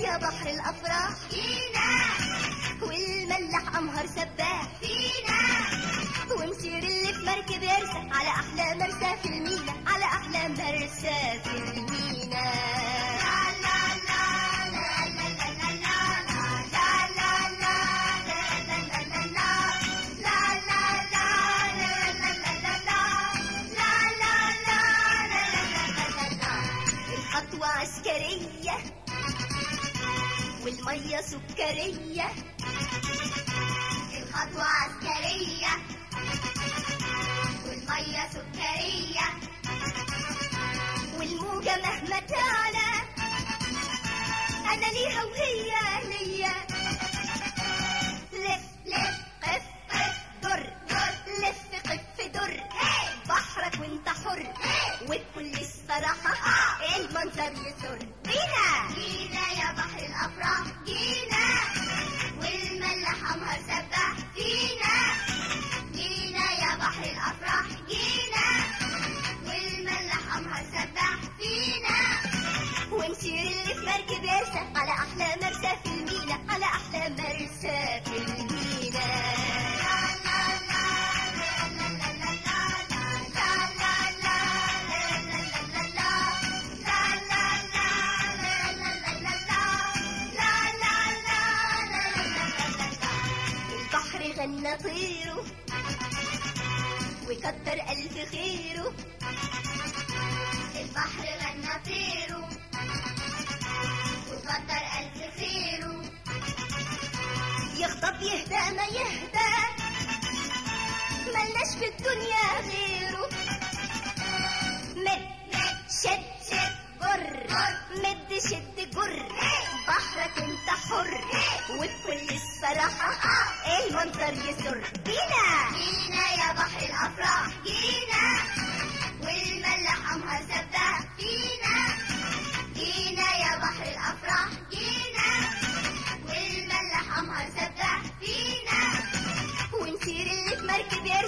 يا بحر الافراح فينا والملاح امهر سباح فينا ومسير اللي في مركب يرسى على احلى مرسى في المينا على احلى مرسى في المينا لا لا لا لا لا لا لا لا لا لا لا لا لا لا لا الخطوة عسكرية والمية سكرية الخطوة عسكرية والمية سكرية والموجة مهما تعلى أنا ليها وهي ليا لف لف قف قف در در لف قف در بحرك وانت حر وبكل الصراحة المنظر يسر بينا جينا يا بحر الأفراح جينا والملاح أمهر سباح فينا جينا يا بحر الأفراح جينا والملاح أمهر سباح فينا ونسير اللي في مركب يرسى على أحلى مرسى في المينا على أحلى مرسى في المينا البحر غنى طيره وكتر ألف خيره البحر غنى طيره وكتر ألف خيره يغضب يهدى ما يهدى ملناش في الدنيا غيره مد مد شد شد جر مد شد جر بحرك انت حر وبكل الصراحة المنظر يسر بينا جينا يا بحر الأفراح جينا والملاح أمهر سباح فينا جينا يا بحر الأفراح جينا والملاح أمهر سباح فينا ونسير اللي في مركب